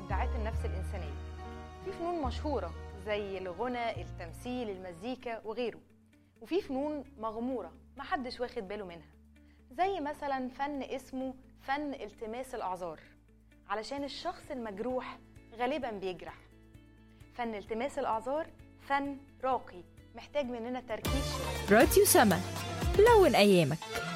إبداعات النفس الإنسانية في فنون مشهورة زي الغنى التمثيل المزيكا وغيره وفي فنون مغمورة محدش واخد باله منها زي مثلا فن اسمه فن التماس الأعذار علشان الشخص المجروح غالبا بيجرح فن التماس الأعذار فن راقي محتاج مننا تركيز شوية راديو سما لون أيامك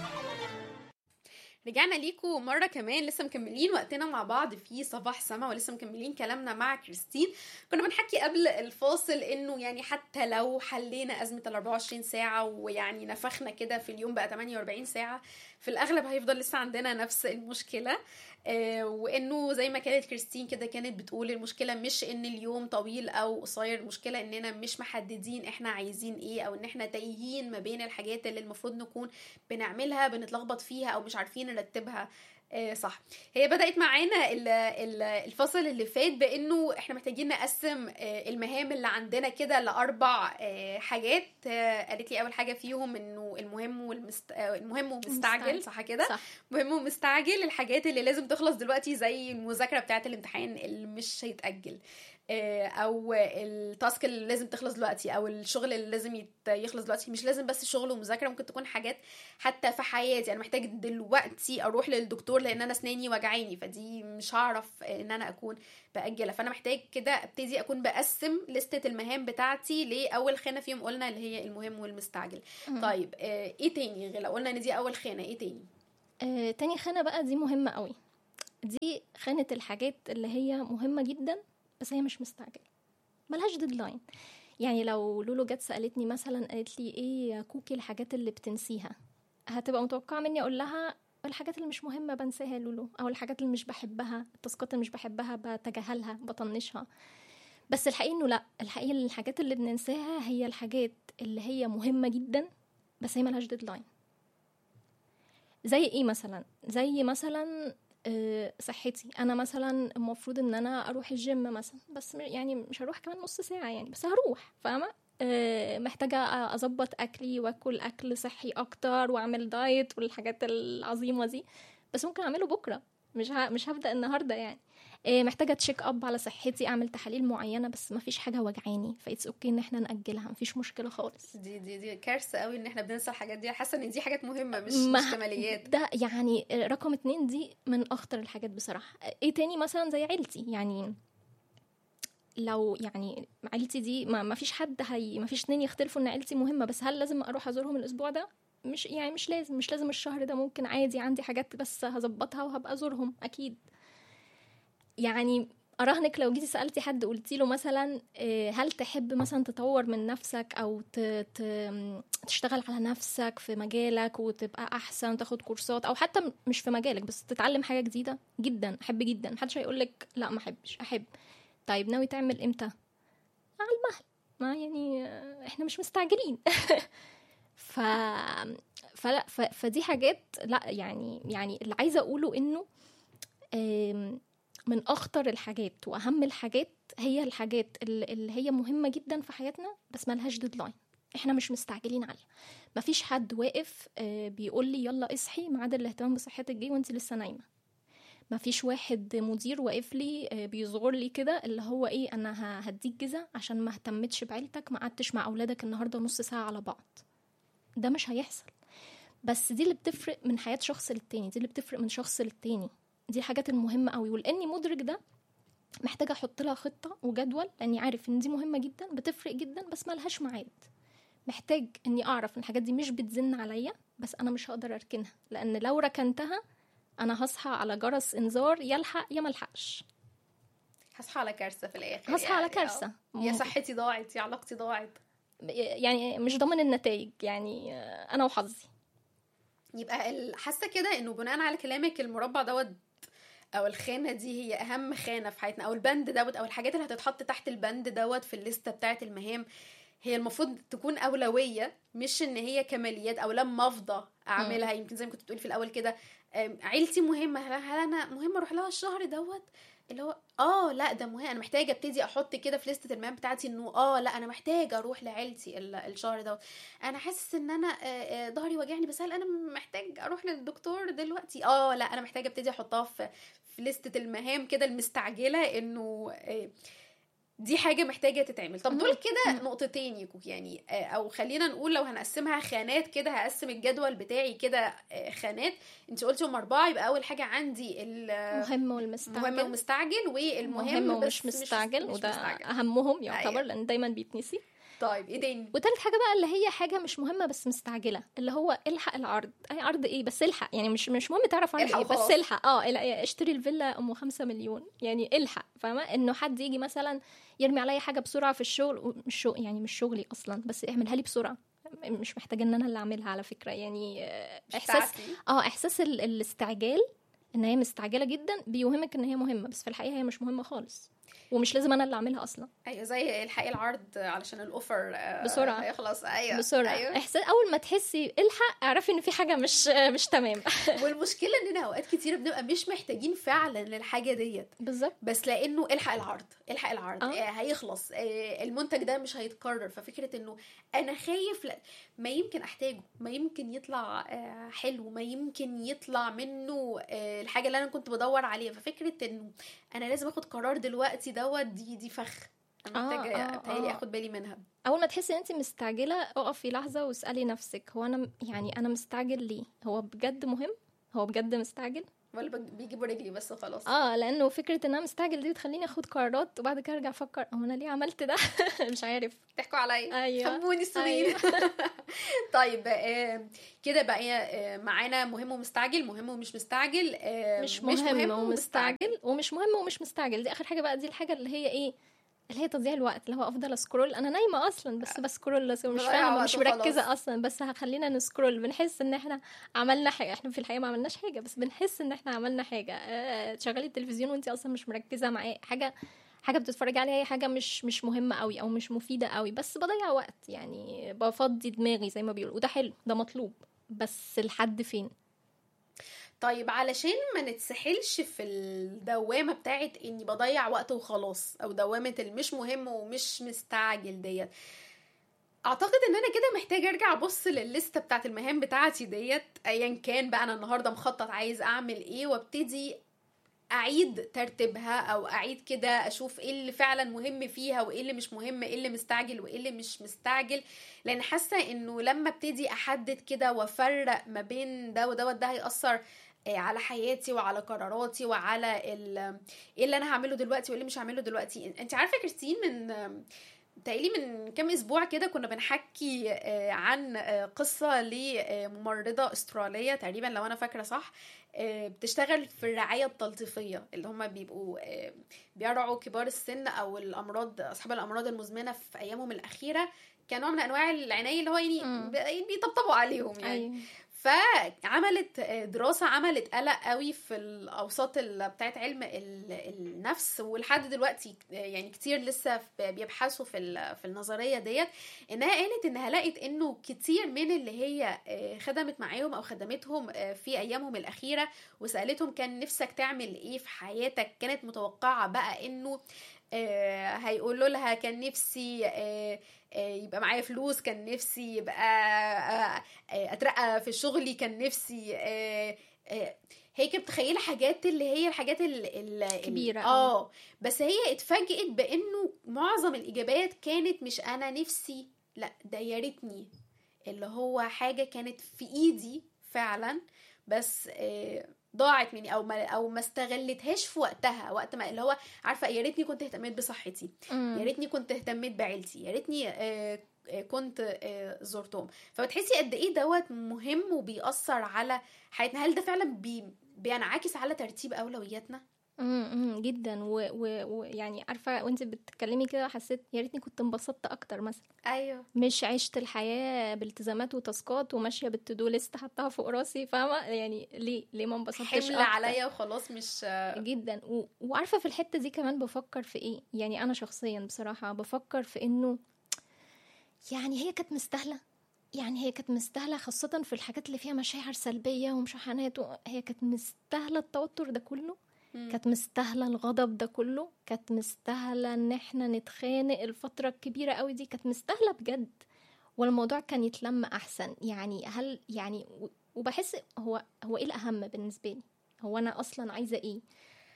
رجعنا ليكم مرة كمان لسه مكملين وقتنا مع بعض في صباح سما ولسه مكملين كلامنا مع كريستين كنا بنحكي قبل الفاصل انه يعني حتى لو حلينا أزمة ال 24 ساعة ويعني نفخنا كده في اليوم بقى 48 ساعة في الأغلب هيفضل لسه عندنا نفس المشكلة آه وانه زي ما كانت كريستين كده كانت بتقول المشكلة مش ان اليوم طويل او قصير المشكلة اننا مش محددين احنا عايزين ايه او ان احنا تايهين ما بين الحاجات اللي المفروض نكون بنعملها بنتلخبط فيها او مش عارفين نرتبها آه صح هي بدأت معانا ال- ال- الفصل اللي فات بانه احنا محتاجين نقسم آه المهام اللي عندنا كده لاربع آه حاجات آه قالت لي اول حاجة فيهم انه المهم والمست... آه المهم ومستعجل مستعجل. صح كده صح. مهم ومستعجل الحاجات اللي لازم تخلص دلوقتي زي المذاكره بتاعه الامتحان اللي مش هيتاجل آه، او التاسك اللي لازم تخلص دلوقتي او الشغل اللي لازم يت- يخلص دلوقتي مش لازم بس شغل ومذاكره ممكن تكون حاجات حتى في حياتي انا محتاج دلوقتي اروح للدكتور لان انا اسناني وجعاني فدي مش هعرف ان انا اكون باجلها فانا محتاج كده ابتدي اكون بقسم لستة المهام بتاعتي لاول خانه فيهم قلنا اللي هي المهم والمستعجل طيب آه، ايه تاني لو قلنا ان دي اول خانه ايه تاني آه، تاني خانة بقى دي مهمة قوي دي خانة الحاجات اللي هي مهمة جدا بس هي مش مستعجلة ملهاش ديدلاين يعني لو لولو جت سألتني مثلا قالت لي ايه يا كوكي الحاجات اللي بتنسيها هتبقى متوقعة مني اقول لها الحاجات اللي مش مهمة بنساها يا لولو او الحاجات اللي مش بحبها التاسكات اللي مش بحبها بتجاهلها بطنشها بس الحقيقة انه لا الحقيقة إن الحاجات اللي بننساها هي الحاجات اللي هي مهمة جدا بس هي ملهاش ديدلاين زي ايه مثلا زي مثلا آه، صحتي انا مثلا المفروض ان انا اروح الجيم مثلا بس م- يعني مش هروح كمان نص ساعه يعني بس هروح فاهمه آه، محتاجه اظبط اكلي واكل اكل صحي اكتر واعمل دايت والحاجات العظيمه دي بس ممكن اعمله بكره مش ه... مش هبدا النهارده يعني آه، محتاجه تشيك اب على صحتي اعمل تحاليل معينه بس ما فيش حاجه وجعاني فايتس اوكي ان احنا ناجلها مفيش مشكله خالص دي دي دي كارثه قوي ان احنا بننسى الحاجات دي حاسه ان دي حاجات مهمه مش ما- مش كماليات ده يعني رقم اتنين دي من اخطر الحاجات بصراحه ايه تاني مثلا زي عيلتي يعني لو يعني عيلتي دي ما, ما فيش حد هي ما فيش اتنين يختلفوا ان عيلتي مهمه بس هل لازم اروح ازورهم الاسبوع ده مش يعني مش لازم مش لازم الشهر ده ممكن عادي عندي حاجات بس هظبطها وهبقى ازورهم اكيد يعني اراهنك لو جيتي سالتي حد قلتي له مثلا آه، هل تحب مثلا تطور من نفسك او ت... ت... تشتغل على نفسك في مجالك وتبقى احسن تاخد كورسات او حتى م- مش في مجالك بس تتعلم حاجه جديده جدا احب جدا محدش هيقولك لا ما احبش احب طيب ناوي تعمل امتى على المهل ما يعني آه، احنا مش مستعجلين ف فلا ف... فدي حاجات لا يعني يعني اللي عايزه اقوله انه آم، من اخطر الحاجات واهم الحاجات هي الحاجات اللي اللي هي مهمه جدا في حياتنا بس ملهاش ديدلاين احنا مش مستعجلين عليها مفيش حد واقف آه، بيقول لي يلا اصحي ميعاد الاهتمام بصحتك جه وانت لسه نايمه مفيش واحد مدير واقف لي آه، بيصغر لي كده اللي هو ايه انا ه- هديك جزء عشان ما اهتمتش بعيلتك ما قعدتش مع اولادك النهارده نص ساعه على بعض ده مش هيحصل بس دي اللي بتفرق من حياه شخص للتاني دي اللي بتفرق من شخص للتاني دي الحاجات المهمه قوي ولاني مدرك ده محتاجه احط لها خطه وجدول لاني عارف ان دي مهمه جدا بتفرق جدا بس ملهاش ميعاد محتاج اني اعرف ان الحاجات دي مش بتزن عليا بس انا مش هقدر اركنها لان لو ركنتها انا هصحى على جرس انذار يلحق يا ملحقش هصحى على كارثه في الاخر هصحى على يعني. كارثه آه. يا صحتي ضاعت يا علاقتي ضاعت يعني مش ضامن النتائج يعني آه، انا وحظي يبقى ال- حاسه كده انه بناء على كلامك المربع دوت او الخانه دي هي اهم خانه في حياتنا او البند دوت او الحاجات اللي هتتحط تحت البند دوت في الليسته بتاعه المهام هي المفروض تكون اولويه مش ان هي كماليات او لما افضى اعملها يمكن زي ما كنت بتقولي في الاول كده أم، عيلتي مهمه هل هل انا مهم اروح لها الشهر دوت اللي هو اه لا ده مهم انا محتاجه ابتدي احط كده في لسته المهام بتاعتي انه اه لا انا محتاجه اروح لعيلتي ال- الشهر دوت انا حاسس ان انا آه، آه، ظهري واجعني بس هل انا محتاج اروح للدكتور دلوقتي اه لا انا محتاجه ابتدي احطها في في لستة المهام كده المستعجلة انه آه، دي حاجة محتاجة تتعمل طب دول كده نقطتين يكو يعني آه، او خلينا نقول لو هنقسمها خانات كده هقسم الجدول بتاعي كده آه، خانات انت قلتي هم اربعة يبقى اول حاجة عندي المهم مهم والمستعجل ومستعجل والمهم مهم بس ومش مستعجل مش وده مستعجل. اهمهم يعتبر أيوة. لان دايما بيتنسي طيب ايه تاني وتالت حاجه بقى اللي هي حاجه مش مهمه بس مستعجله اللي هو الحق العرض اي عرض ايه بس الحق يعني مش مش مهم تعرف عرض الحق ايه بس وخلاص. الحق اه الح- اشتري الفيلا ام خمسة مليون يعني الحق فاهمه انه حد يجي مثلا يرمي عليا حاجه بسرعه في الشغل مش شغل يعني مش شغلي اصلا بس اعملها لي بسرعه مش محتاجه ان انا اللي اعملها على فكره يعني آه، مش احساس بتاعتي. اه احساس ال- الاستعجال ان هي مستعجله جدا بيوهمك ان هي مهمه بس في الحقيقه هي مش مهمه خالص ومش لازم انا اللي اعملها اصلا ايوه زي الحقي العرض علشان الاوفر آه، بسرعة. هيخلص ايوه بسرعه ايوه احساس اول ما تحسي الحق اعرفي ان في حاجه مش مش تمام والمشكله اننا اوقات كتير بنبقى مش محتاجين فعلا للحاجه ديت بالظبط بس لانه الحق العرض الحق العرض آه. آه. هيخلص آه المنتج ده مش هيتكرر ففكره انه انا خايف لا ما يمكن احتاجه ما يمكن يطلع آه حلو ما يمكن يطلع منه آه الحاجه اللي انا كنت بدور عليها ففكره انه انا لازم اخد قرار دلوقتي دوت دي دي فخ انا آه، محتاجه آه، بتهيألي آه. اخد بالي منها اول ما تحسي ان انت مستعجله اقفي لحظه واسالي نفسك هو انا يعني انا مستعجل ليه هو بجد مهم هو بجد مستعجل ولا بج- بيجيبوا رجلي بس وخلاص اه لانه فكره ان انا مستعجل دي بتخليني اخد قرارات وبعد كده ارجع افكر هو انا ليه عملت ده مش عارف تحكوا عليا ايوه حبوني السنين طيب آه، كده بقى آه، معانا مهم ومستعجل مهم ومش مستعجل آه، مش مهم ومستعجل ومش مهم ومش مستعجل دي اخر حاجه بقى دي الحاجه اللي هي ايه اللي هي تضييع الوقت اللي هو افضل اسكرول انا نايمه اصلا بس بسكرول بس مش بضيع فاهمه وقت مش وخلاص. مركزه اصلا بس خلينا نسكرول بنحس ان احنا عملنا حاجه احنا في الحقيقه ما عملناش حاجه بس بنحس ان احنا عملنا حاجه آه، تشغلي التلفزيون وانت اصلا مش مركزه معاه حاجه حاجه بتتفرجي عليها هي حاجه مش مش مهمه قوي او مش مفيده قوي بس بضيع وقت يعني بفضي دماغي زي ما بيقولوا وده حلو ده مطلوب بس لحد فين طيب علشان ما نتسحلش في الدوامه بتاعت اني بضيع وقت وخلاص او دوامه المش مهم ومش مستعجل ديت اعتقد ان انا كده محتاجه ارجع ابص للليسته بتاعت المهام بتاعتي ديت ايا كان بقى انا النهارده مخطط عايز اعمل ايه وابتدي اعيد ترتيبها او اعيد كده اشوف ايه اللي فعلا مهم فيها وايه اللي مش مهم ايه اللي مستعجل وايه اللي مش مستعجل لان حاسه انه لما ابتدي احدد كده وافرق ما بين ده ودوت ده هيأثر آه، على حياتي وعلى قراراتي وعلى ال- ايه اللي انا هعمله دلوقتي وايه اللي مش هعمله دلوقتي انت عارفه كريستين من تقريبا من كام اسبوع كده كنا بنحكي آه، عن آه، قصه لممرضه استراليه تقريبا لو انا فاكره صح آه، بتشتغل في الرعايه التلطيفيه اللي هم بيبقوا آه، بيرعوا كبار السن او الامراض اصحاب الامراض المزمنه في ايامهم الاخيره كنوع من انواع العنايه اللي هو يعني مم. بي- بيطبطبوا عليهم يعني ايوه فعملت دراسة عملت قلق قوي في الأوساط ال- بتاعت علم ال- النفس ولحد دلوقتي يعني كتير لسه في- بيبحثوا في ال- في النظرية ديت إنها قالت إنها لقت إنه كتير من اللي هي خدمت معاهم أو خدمتهم في أيامهم الأخيرة وسألتهم كان نفسك تعمل إيه في حياتك كانت متوقعة بقى إنه آه، هيقولوا لها كان نفسي آه، آه، يبقى معايا فلوس كان نفسي يبقى آه، آه، اترقى في شغلي كان نفسي آه، آه، هي كانت متخيله حاجات اللي هي الحاجات ال- ال- ال- كبيرة أوي. اه بس هي اتفاجئت بانه معظم الاجابات كانت مش انا نفسي لا ده يا ريتني اللي هو حاجه كانت في ايدي فعلا بس آه، ضاعت مني او ما او ما استغلتهاش في وقتها وقت ما اللي هو عارفه يا ريتني كنت اهتميت بصحتي يا ريتني كنت اهتميت بعيلتي يا ريتني آه، آه، كنت آه، زرتهم فبتحسي قد ايه دوت مهم وبيأثر على حياتنا هل ده فعلا بي بينعكس على ترتيب اولوياتنا امم جدا ويعني و... و... يعني عارفه وانت بتتكلمي كده حسيت يا ريتني كنت انبسطت اكتر مثلا ايوه مش عشت الحياه بالتزامات وتاسكات وماشيه بالتودو ليست حطها فوق راسي فاهمه يعني ليه ليه ما انبسطتش حمل أكتر؟ عليا وخلاص مش جدا و... وعارفه في الحته دي كمان بفكر في ايه يعني انا شخصيا بصراحه بفكر في انه يعني هي كانت مستاهله يعني هي كانت مستاهله خاصه في الحاجات اللي فيها مشاعر سلبيه ومشاحنات و... هي كانت مستاهله التوتر ده كله مم. كانت مستاهله الغضب ده كله كانت مستاهله ان احنا نتخانق الفتره الكبيره قوي دي كانت مستاهله بجد والموضوع كان يتلم احسن يعني هل يعني و- وبحس هو هو ايه الاهم بالنسبه لي هو انا اصلا عايزه ايه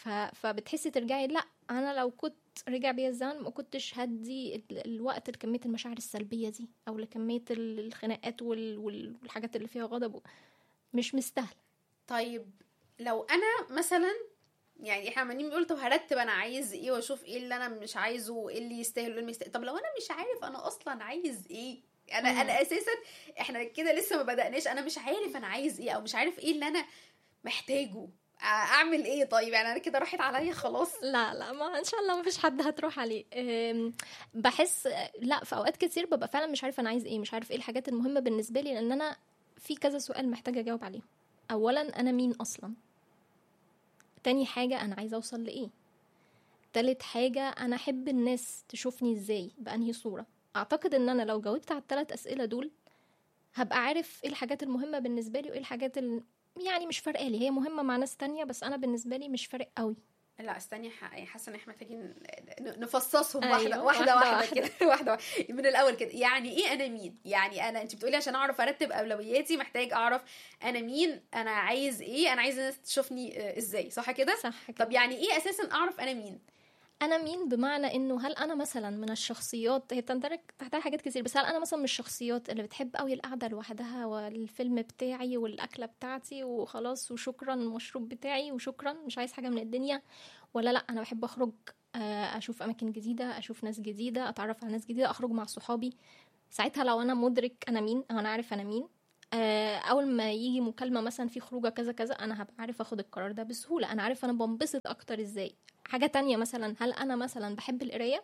ف... فبتحسي ترجعي لا انا لو كنت رجع بيا الزمن ما كنتش هدي ال- الوقت لكميه المشاعر السلبيه دي او لكميه ال- الخناقات وال... وال- والحاجات اللي فيها غضب و- مش مستاهله طيب لو انا مثلا يعني احنا عمالين بنقول طب هرتب انا عايز ايه واشوف ايه اللي انا مش عايزه وايه اللي يستاهل وايه اللي مش يستاهل طب لو انا مش عارف انا اصلا عايز ايه انا مم. انا اساسا احنا كده لسه ما بدأناش انا مش عارف انا عايز ايه او مش عارف ايه اللي انا محتاجه اعمل ايه طيب يعني انا كده راحت عليا خلاص لا لا ما ان شاء الله ما فيش حد هتروح عليه أم، بحس لا في اوقات كتير ببقى فعلا مش عارفه انا عايز ايه مش عارف ايه الحاجات المهمه بالنسبه لي لان انا في كذا سؤال محتاجه اجاوب عليهم اولا انا مين اصلا تاني حاجه انا عايزه اوصل لايه تالت حاجه انا احب الناس تشوفني ازاي بانهي صوره اعتقد ان انا لو جاوبت على الثلاث اسئله دول هبقى عارف ايه الحاجات المهمه بالنسبه لي وايه الحاجات اللي يعني مش فارقه لي هي مهمه مع ناس تانية بس انا بالنسبه لي مش فارق قوي لا استني ح- يعني حاسه ان احنا محتاجين ن- نفصصهم أيوة، واحده واحدة واحده واحده واحدة. كده واحده واحده من الاول كده يعني ايه انا مين يعني انا انت بتقولي عشان اعرف ارتب اولوياتي محتاج اعرف انا مين انا عايز ايه انا عايز الناس تشوفني آه، ازاي صح كده صح كده طب يعني ايه اساسا اعرف انا مين انا مين بمعنى انه هل انا مثلا من الشخصيات هي بتندرج تحتها حاجات كتير بس هل انا مثلا من الشخصيات اللي بتحب قوي القعده لوحدها والفيلم بتاعي والاكله بتاعتي وخلاص وشكرا المشروب بتاعي وشكرا مش عايز حاجه من الدنيا ولا لا انا بحب اخرج آه، اشوف اماكن جديده اشوف ناس جديده اتعرف على ناس جديده اخرج مع صحابي ساعتها لو انا مدرك انا مين او انا عارف انا مين آه، اول ما يجي مكالمه مثلا في خروجه كذا كذا انا هبقى عارف اخد القرار ده بسهوله انا عارف انا بنبسط اكتر ازاي حاجه تانية مثلا هل انا مثلا بحب القرايه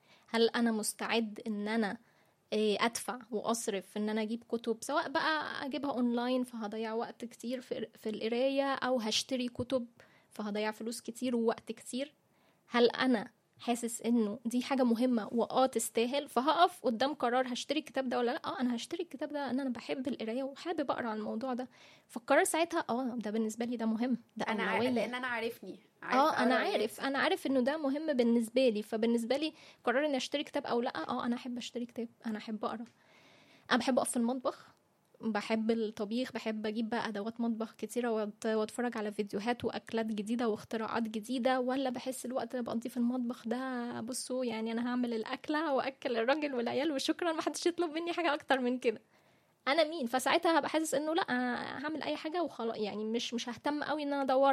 هل انا مستعد ان انا آه، ادفع واصرف ان انا اجيب كتب سواء بقى اجيبها اونلاين فهضيع وقت كتير في في القرايه او هشتري كتب فهضيع فلوس كتير ووقت كتير هل انا حاسس انه دي حاجه مهمه واه تستاهل فهقف قدام قرار هشتري الكتاب ده ولا لا اه انا هشتري الكتاب ده ان انا بحب القرايه وحابب اقرا عن الموضوع ده فالقرار ساعتها اه ده بالنسبه لي ده مهم ده انا عارف أولوية. لان انا عارفني عارف اه انا أولوياتي. عارف انا عارف انه ده مهم بالنسبه لي فبالنسبه لي قرار اني اشتري كتاب او لا اه انا احب اشتري كتاب انا احب اقرا انا بحب اقف في المطبخ بحب الطبيخ بحب اجيب بقى ادوات مطبخ كتيره وأت- واتفرج على فيديوهات واكلات جديده واختراعات جديده ولا بحس الوقت اللي بقضيه في المطبخ ده بصوا يعني انا هعمل الاكله واكل الراجل والعيال وشكرا ما حدش يطلب مني حاجه اكتر من كده انا مين فساعتها هبقى حاسس انه لا أنا هعمل اي حاجه وخلاص يعني مش مش ههتم قوي ان انا ادور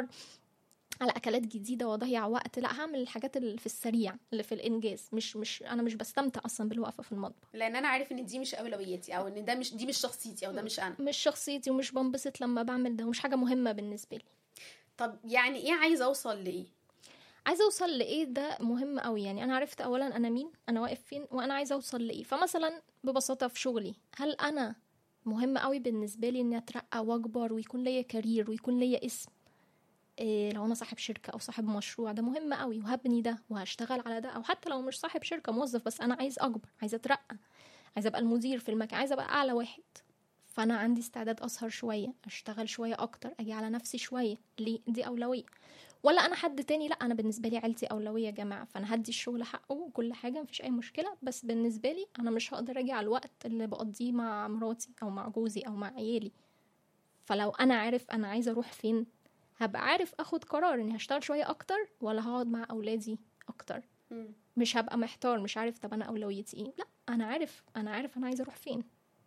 على اكلات جديده واضيع وقت لا هعمل الحاجات اللي في السريع اللي في الانجاز مش مش انا مش بستمتع اصلا بالوقفه في المطبخ لان انا عارف ان دي مش اولوياتي او ان ده مش دي مش شخصيتي او ده مش انا مش شخصيتي ومش بنبسط لما بعمل ده ومش حاجه مهمه بالنسبه لي طب يعني ايه عايزه اوصل لايه عايزه اوصل لايه ده مهم قوي يعني انا عرفت اولا انا مين انا واقف فين وانا عايزه اوصل لايه فمثلا ببساطه في شغلي هل انا مهم قوي بالنسبه لي اني اترقى واكبر ويكون ليا كارير ويكون ليا اسم إيه لو انا صاحب شركه او صاحب مشروع ده مهم قوي وهبني ده وهشتغل على ده او حتى لو مش صاحب شركه موظف بس انا عايز اكبر عايزه اترقى عايزه ابقى المدير في المكان عايزه ابقى اعلى واحد فانا عندي استعداد اسهر شويه اشتغل شويه اكتر اجي على نفسي شويه ليه دي اولويه ولا انا حد تاني لا انا بالنسبه لي عيلتي اولويه يا جماعه فانا هدي الشغل حقه وكل حاجه مفيش اي مشكله بس بالنسبه لي انا مش هقدر اجي على الوقت اللي بقضيه مع مراتي او مع جوزي او مع عيالي فلو انا عارف انا عايزه اروح فين هبقى عارف اخد قرار اني هشتغل شويه اكتر ولا هقعد مع اولادي اكتر مم. مش هبقى محتار مش عارف طب انا اولويتي ايه لا انا عارف انا عارف انا عايزه اروح فين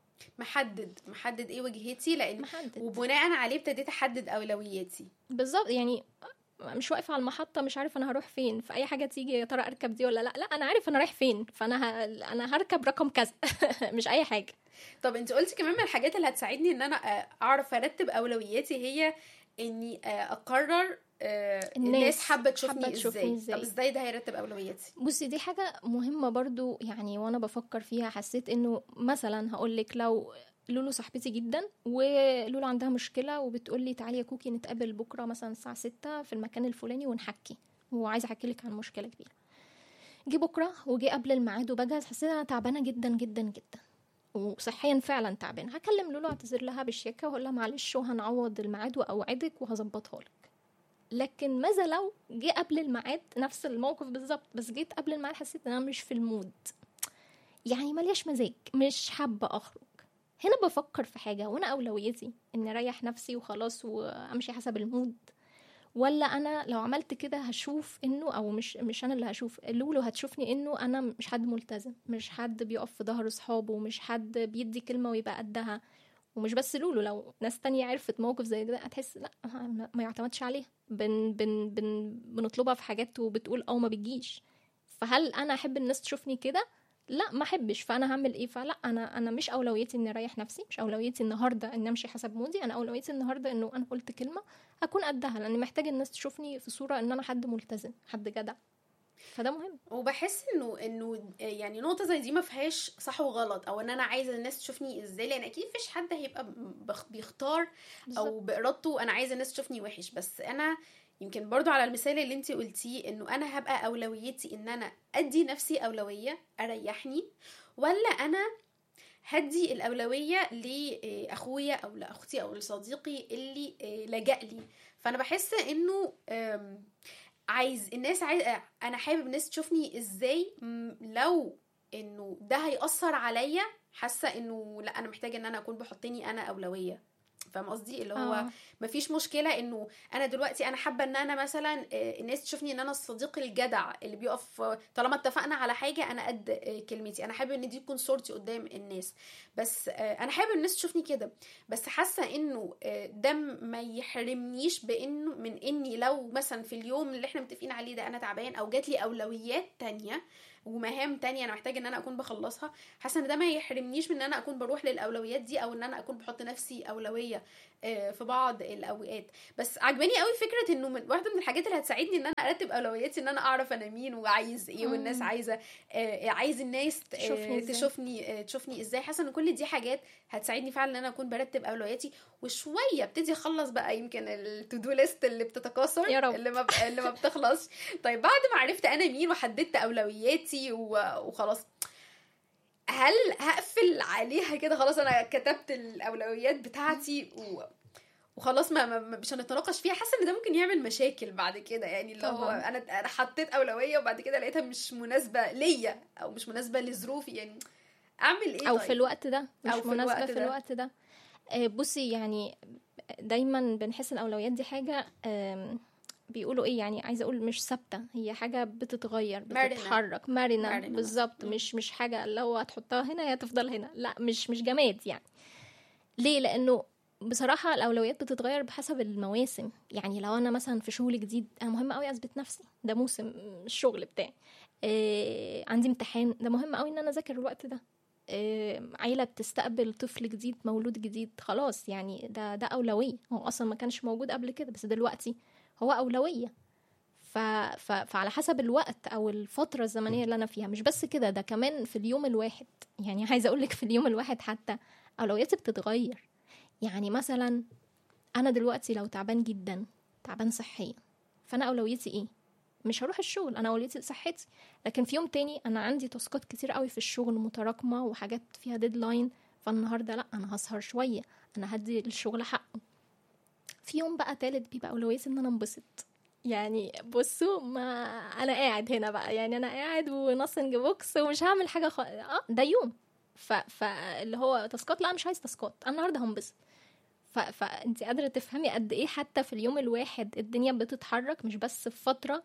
محدد محدد ايه وجهتي لان محدد وبناء عليه ابتديت احدد اولوياتي بالظبط يعني مش واقفه على المحطه مش عارف انا هروح فين في اي حاجه تيجي يا ترى اركب دي ولا لا لا انا عارف انا رايح فين فانا ه... انا هركب رقم كذا مش اي حاجه طب انت قلتي كمان من الحاجات اللي هتساعدني ان انا آه، اعرف ارتب اولوياتي هي اني آه، اقرر آه، الناس الناس حابه تشوفني حابة تشوفني ازاي إزاي. طب ازاي ده هيرتب اولوياتي بصي دي حاجه مهمه برضو يعني وانا بفكر فيها حسيت انه مثلا هقول لك لو لولو صاحبتي جدا ولولو عندها مشكله وبتقول لي تعالي يا كوكي نتقابل بكره مثلا الساعه 6 في المكان الفلاني ونحكي وعايزه احكي لك عن مشكله كبيره جه بكره وجه قبل الميعاد وبجهز حسيت انا تعبانه جدا جدا جدا وصحيا فعلا تعبانه هكلم لولو اعتذر لها بالشياكه واقول لها معلش وهنعوض الميعاد واوعدك وهظبطها لك لكن ماذا لو جه قبل الميعاد نفس الموقف بالظبط بس جيت قبل الميعاد حسيت ان انا مش في المود يعني ملياش مزاج مش حابه اخرج هنا بفكر في حاجه وانا اولويتي ان اريح نفسي وخلاص وامشي حسب المود ولا انا لو عملت كده هشوف انه او مش مش انا اللي هشوف لولو هتشوفني انه انا مش حد ملتزم مش حد بيقف في ظهر اصحابه مش حد بيدي كلمه ويبقى قدها ومش بس لولو لو ناس تانية عرفت موقف زي ده هتحس لا ما ما يعتمدش عليها بن بن بن بنطلبها في حاجات وبتقول او ما بتجيش فهل انا احب الناس تشوفني كده لا ما احبش فانا هعمل ايه فلا انا انا مش اولويتي اني اريح نفسي مش اولويتي النهارده ان امشي حسب مودي انا اولويتي النهارده انه انا قلت كلمه اكون قدها لان محتاج الناس تشوفني في صوره ان انا حد ملتزم حد جدع فده مهم وبحس انه انه يعني نقطه زي دي ما فيهاش صح وغلط او ان انا عايزه الناس تشوفني ازاي لان اكيد مفيش حد هيبقى بخ- بيختار او بالظبط. بارادته انا عايزه الناس تشوفني وحش بس انا يمكن برضو على المثال اللي انت قلتيه انه انا هبقى اولويتي ان انا ادي نفسي اولويه اريحني ولا انا هدي الاولويه لاخويا او لاختي او لصديقي اللي آه، لجأ لي فانا بحس انه آم، عايز الناس عايز انا حابب الناس تشوفني ازاي م- لو انه ده هيأثر عليا حاسه انه لا انا محتاجه ان انا اكون بحطني انا اولويه فاهم قصدي اللي هو آه. مفيش مشكله انه انا دلوقتي انا حابه ان انا مثلا آه، الناس تشوفني ان انا الصديق الجدع اللي بيقف آه، طالما اتفقنا على حاجه انا قد آه، كلمتي انا حابه ان دي تكون صورتي قدام الناس بس آه، انا حابه الناس تشوفني كده بس حاسه انه آه، ده ما يحرمنيش بانه من اني لو مثلا في اليوم اللي احنا متفقين عليه ده انا تعبان او جات لي اولويات تانية ومهام تانية انا محتاجه ان انا اكون بخلصها حاسه ان ده ما يحرمنيش من ان انا اكون بروح للاولويات دي او ان انا اكون بحط نفسي اولويه آه، في بعض الاوقات بس عجباني قوي فكره انه من واحده من الحاجات اللي هتساعدني ان انا ارتب اولوياتي ان انا اعرف انا مين وعايز ايه والناس مم. عايزه آه، عايز الناس ت- تشوفني آه، إزاي. تشوفني آه، تشوفني ازاي حاسه ان كل دي حاجات هتساعدني فعلا ان انا اكون برتب اولوياتي وشويه ابتدي اخلص بقى يمكن التو دو ليست اللي بتتكاثر يا رب. اللي ما ب- اللي ما بتخلص طيب بعد ما عرفت انا مين وحددت اولوياتي و- وخلاص هل هقفل عليها كده خلاص انا كتبت الاولويات بتاعتي و... وخلاص ما, ما ما- مش هنتناقش فيها حاسه ان ده ممكن يعمل مشاكل بعد كده يعني اللي هو طبعاً. انا انا حطيت اولويه وبعد كده لقيتها مش مناسبه ليا او مش مناسبه لظروفي يعني اعمل ايه او طيب؟ في الوقت ده مش أو في مناسبه الوقت في ده. الوقت ده آه، بصي يعني دايما بنحس الاولويات دي حاجه آم، بيقولوا ايه يعني عايزه اقول مش ثابته هي حاجه بتتغير مرنة. بتتحرك مرنه, مرنة. بالظبط مم. مش مش حاجه اللي هو هتحطها هنا هي تفضل هنا لا مش مش جماد يعني ليه لانه بصراحة الأولويات بتتغير بحسب المواسم يعني لو أنا مثلا في شغل جديد أنا مهم أوي أثبت نفسي ده موسم الشغل بتاعي إيه عندي امتحان ده مهم أوي إن أنا أذاكر الوقت ده إيه عيلة بتستقبل طفل جديد مولود جديد خلاص يعني ده ده أولوية هو أصلا ما كانش موجود قبل كده بس دلوقتي هو أولوية ف... ف... فعلى حسب الوقت او الفتره الزمنيه اللي انا فيها مش بس كده ده كمان في اليوم الواحد يعني عايزه اقول لك في اليوم الواحد حتى اولوياتي بتتغير يعني مثلا انا دلوقتي لو تعبان جدا تعبان صحيا فانا اولويتي ايه مش هروح الشغل انا اولويتي صحتي لكن في يوم تاني انا عندي تاسكات كتير قوي في الشغل متراكمه وحاجات فيها ديدلاين فالنهارده لا انا هسهر شويه انا هدي الشغل حقه في يوم بقى تالت بيبقى اولويتي ان انا انبسط يعني بصوا ما انا قاعد هنا بقى يعني انا قاعد ونصنج بوكس ومش هعمل حاجه خ... اه ده يوم ف... فاللي هو تاسكات لا أنا مش عايز تاسكات انا النهارده هنبسط ف... فانت قادره تفهمي قد ايه حتى في اليوم الواحد الدنيا بتتحرك مش بس في فتره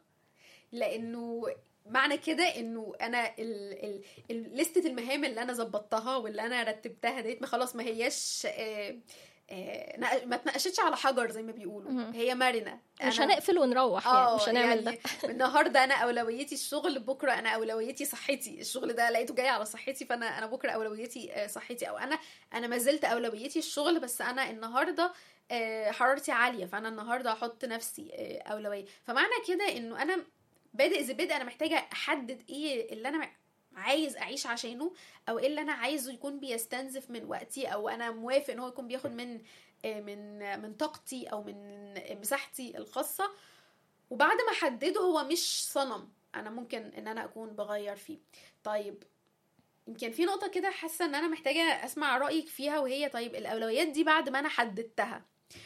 لانه معنى كده انه انا ال ال ال- لستة المهام اللي انا ظبطتها واللي انا رتبتها ديت ما خلاص ما هياش آه، آه، نق- ما اتناقشتش على حجر زي ما بيقولوا مم. هي مرنه مش أنا- هنقفل ونروح يعني اه مش هنعمل يعني ده النهارده انا اولويتي الشغل بكره انا اولويتي صحتي الشغل ده لقيته جاي على صحتي فانا انا بكره اولويتي آه، صحتي او انا انا ما زلت اولويتي الشغل بس انا النهارده آه، حرارتي عاليه فانا النهارده هحط نفسي آه، اولويه فمعنى كده انه انا بادئ ذي بدء انا محتاجه احدد ايه اللي انا عايز اعيش عشانه او ايه اللي انا عايزه يكون بيستنزف من وقتي او انا موافق ان هو يكون بياخد من آه، من من طاقتي او من مساحتي الخاصه وبعد ما احدده هو مش صنم انا ممكن ان انا اكون بغير فيه طيب يمكن في نقطة كده حاسة ان انا محتاجة اسمع رأيك فيها وهي طيب الاولويات دي بعد ما انا حددتها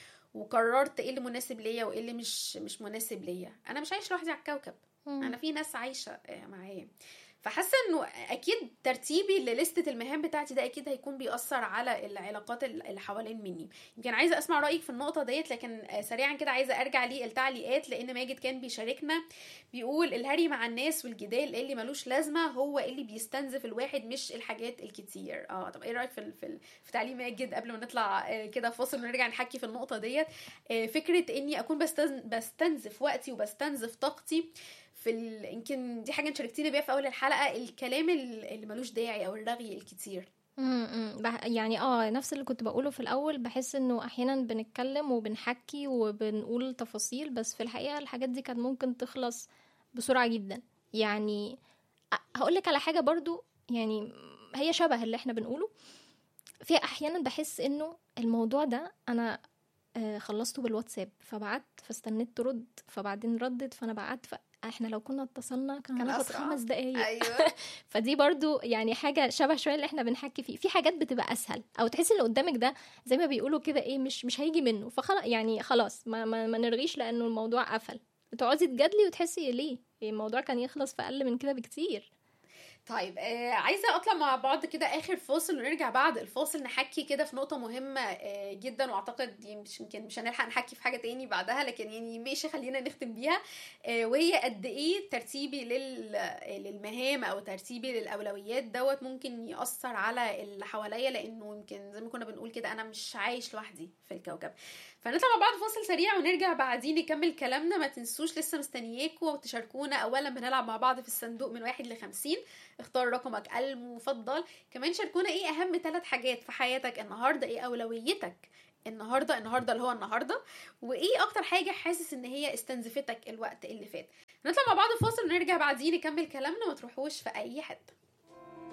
وقررت ايه اللي مناسب ليا وايه اللي مش مش مناسب ليا انا مش عايش لوحدي على الكوكب مم. انا في ناس عايشة آه، معايا فحاسه انه اكيد ترتيبي لليسته المهام بتاعتي ده اكيد هيكون بيأثر على العلاقات اللي حوالين مني يمكن عايزه اسمع رايك في النقطه ديت لكن آه، سريعا كده عايزه ارجع للتعليقات لان ماجد كان بيشاركنا بيقول الهري مع الناس والجدال اللي ملوش لازمه هو اللي بيستنزف الواحد مش الحاجات الكتير اه طب ايه رايك في ال- في, ال- في تعليق ماجد قبل ما نطلع آه، كده فاصل ونرجع نحكي في النقطه ديت آه، فكره اني اكون بستن- بستنزف وقتي وبستنزف طاقتي في ال... يمكن دي حاجه انت شاركتينا بيها في اول الحلقه الكلام ال- اللي ملوش داعي او الرغي الكتير امم بح- يعني اه نفس اللي كنت بقوله في الاول بحس انه احيانا بنتكلم وبنحكي وبنقول تفاصيل بس في الحقيقه الحاجات دي كانت ممكن تخلص بسرعه جدا يعني هقول لك على حاجه برضو يعني هي شبه اللي احنا بنقوله في احيانا بحس انه الموضوع ده انا آه، خلصته بالواتساب فبعت فاستنيت ترد فبعدين ردت فانا بعت فاحنا لو كنا اتصلنا كان كان هناخد أسرع. خمس دقايق ايوه فدي برضو يعني حاجة شبه شوية اللي احنا بنحكي فيه في حاجات بتبقى أسهل أو تحسي اللي قدامك ده زي ما بيقولوا كده إيه مش مش هيجي منه فخلاص يعني خلاص ما, ما, ما نرغيش لأنه الموضوع قفل بتقعدي تجادلي وتحسي ليه الموضوع كان يخلص في أقل من كده بكتير طيب آه عايزه اطلع مع بعض كده اخر فاصل ونرجع بعد الفاصل نحكي كده في نقطه مهمه آه جدا واعتقد دي مش يمكن مش هنلحق نحكي في حاجه تاني بعدها لكن يعني ماشي خلينا نختم بيها آه وهي قد ايه ترتيبي لل للمهام او ترتيبي للاولويات دوت ممكن ياثر على اللي حواليا لانه يمكن زي ما كنا بنقول كده انا مش عايش لوحدي في الكوكب فنطلع مع بعض فاصل سريع ونرجع بعدين نكمل كلامنا ما تنسوش لسه مستنياكم وتشاركونا اولا بنلعب مع بعض في الصندوق من واحد لخمسين اختار رقمك المفضل كمان شاركونا ايه اهم ثلاث حاجات في حياتك النهارده ايه اولويتك النهارده النهارده اللي هو النهارده وايه اكتر حاجه حاسس ان هي استنزفتك الوقت اللي فات نطلع مع بعض فاصل ونرجع بعدين نكمل كلامنا ما تروحوش في اي حته